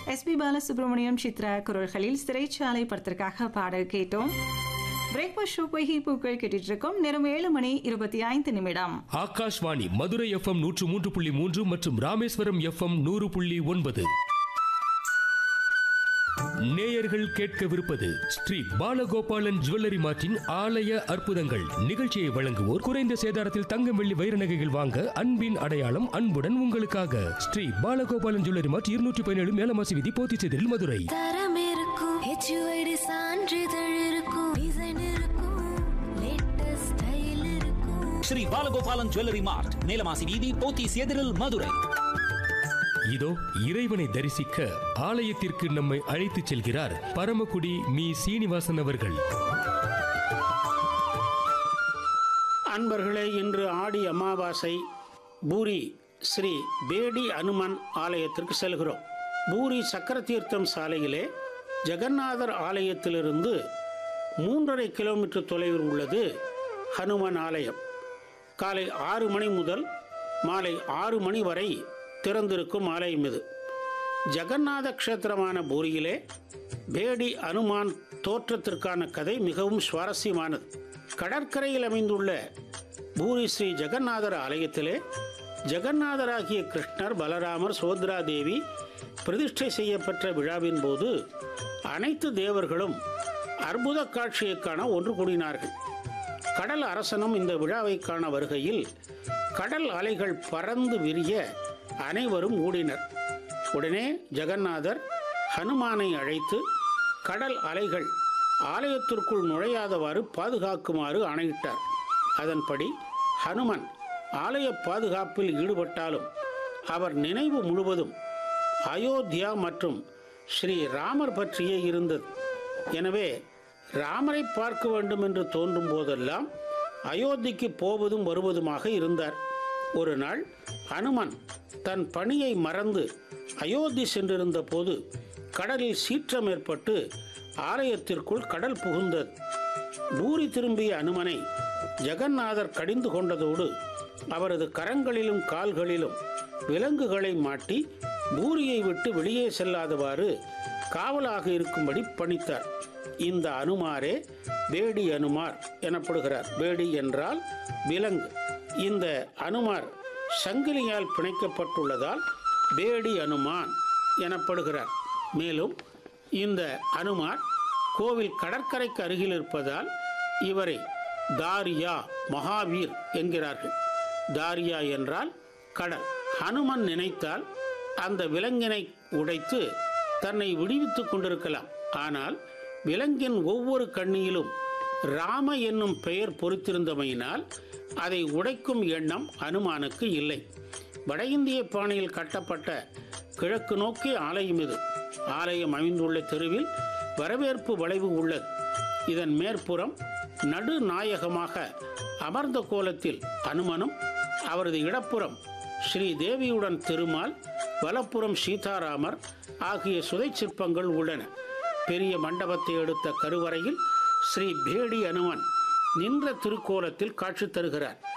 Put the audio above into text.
S B Balasubramaniam Chitra குரல்களில் சிறைச்சாலை படத்திற்காக பாடல் கேட்டோம் பிரேக்ஃபாஸ்ட் ஷோ பொய்கி பூக்கள் கேட்டுட்டு இருக்கோம் நேரம் ஏழு மணி இருபத்தி ஐந்து நிமிடம் ஆகாஷ்வாணி மதுரை எஃப்எம் நூற்று மூன்று புள்ளி மூன்று மற்றும் ராமேஸ்வரம் எஃப்எம் நூறு புள்ளி ஒன்பது நேயர்கள் கேட்கவிருப்பது ஸ்ரீ பாலகோபாலன் ஜுவல்லரி மார்ட்டின் ஆலய அற்புதங்கள் நிகழ்ச்சியை வழங்குவோர் குறைந்த சேதாரத்தில் தங்கம் வெள்ளி வைர நகைகள் வாங்க அன்பின் அடையாளம் அன்புடன் உங்களுக்காக ஸ்ரீ பாலகோபாலன் ஜுவல்லரி மார்ட் இருநூற்றி பதினேழு மேலமாசி விதி போத்திச்செதில் மதுரை தரம் இருக்கும் ஹெச்யூஐடி சான்றிதழ் இருக்கும் டிசைன் இருக்கும் லேட்டஸ்ட் ஸ்டைல் இருக்கும் ஸ்ரீ பாலகோபாலன் ஜுவல்லரி மார்ட் நீலமாசி வீதி போத்தீஸ் எதிரில் மதுரை இதோ இறைவனை தரிசிக்க ஆலயத்திற்கு நம்மை அழைத்துச் செல்கிறார் பரமக்குடி மீ சீனிவாசன் அவர்கள் அன்பர்களே இன்று ஆடி அமாவாசை பூரி ஸ்ரீ பேடி அனுமன் ஆலயத்திற்கு செல்கிறோம் பூரி சக்கரதீர்த்தம் சாலையிலே ஜெகநாதர் ஆலயத்திலிருந்து மூன்றரை கிலோமீட்டர் தொலைவில் உள்ளது ஹனுமன் ஆலயம் காலை ஆறு மணி முதல் மாலை ஆறு மணி வரை திறந்திருக்கும் ஆலயம் இது ஜெகநாத க்ஷேத்திரமான பூரியிலே பேடி அனுமான் தோற்றத்திற்கான கதை மிகவும் சுவாரஸ்யமானது கடற்கரையில் அமைந்துள்ள பூரி ஸ்ரீ ஜெகநாதர் ஆலயத்திலே ஜெகநாதராகிய கிருஷ்ணர் பலராமர் சுபத்ரா தேவி பிரதிஷ்டை செய்யப்பட்ட விழாவின் போது அனைத்து தேவர்களும் அற்புத காட்சியை காண ஒன்று கூடினார்கள் கடல் அரசனும் இந்த விழாவை காண வருகையில் கடல் அலைகள் பறந்து விரிய அனைவரும் ஓடினர் உடனே ஜெகநாதர் ஹனுமானை அழைத்து கடல் அலைகள் ஆலயத்திற்குள் நுழையாதவாறு பாதுகாக்குமாறு ஆணையிட்டார் அதன்படி ஹனுமன் ஆலய பாதுகாப்பில் ஈடுபட்டாலும் அவர் நினைவு முழுவதும் அயோத்தியா மற்றும் ஸ்ரீ ராமர் பற்றியே இருந்தது எனவே ராமரை பார்க்க வேண்டும் என்று தோன்றும் போதெல்லாம் அயோத்திக்கு போவதும் வருவதுமாக இருந்தார் ஒரு நாள் அனுமன் தன் பணியை மறந்து அயோத்தி சென்றிருந்த போது கடலில் சீற்றம் ஏற்பட்டு ஆலயத்திற்குள் கடல் புகுந்தது பூரி திரும்பிய அனுமனை ஜெகநாதர் கடிந்து கொண்டதோடு அவரது கரங்களிலும் கால்களிலும் விலங்குகளை மாட்டி பூரியை விட்டு வெளியே செல்லாதவாறு காவலாக இருக்கும்படி பணித்தார் இந்த அனுமாரே பேடி அனுமார் எனப்படுகிறார் பேடி என்றால் விலங்கு இந்த அனுமார் சங்கிலியால் பிணைக்கப்பட்டுள்ளதால் பேடி அனுமான் எனப்படுகிறார் மேலும் இந்த அனுமார் கோவில் கடற்கரைக்கு அருகில் இருப்பதால் இவரை தாரியா மகாவீர் என்கிறார்கள் தாரியா என்றால் கடல் ஹனுமன் நினைத்தால் அந்த விலங்கினை உடைத்து தன்னை விடுவித்துக் கொண்டிருக்கலாம் ஆனால் விலங்கின் ஒவ்வொரு கண்ணியிலும் ராம என்னும் பெயர் பொறித்திருந்தமையினால் அதை உடைக்கும் எண்ணம் அனுமானுக்கு இல்லை வட இந்திய பாணியில் கட்டப்பட்ட கிழக்கு நோக்கி ஆலயம் இது ஆலயம் அமைந்துள்ள தெருவில் வரவேற்பு வளைவு உள்ளது இதன் மேற்புறம் நடுநாயகமாக அமர்ந்த கோலத்தில் அனுமனும் அவரது இடப்புறம் ஸ்ரீ தேவியுடன் திருமால் வலப்புறம் சீதாராமர் ஆகிய சுதை சிற்பங்கள் உள்ளன பெரிய மண்டபத்தை எடுத்த கருவறையில் ஸ்ரீ பேடி அனுமன் நின்ற திருக்கோலத்தில் காட்சி தருகிறார்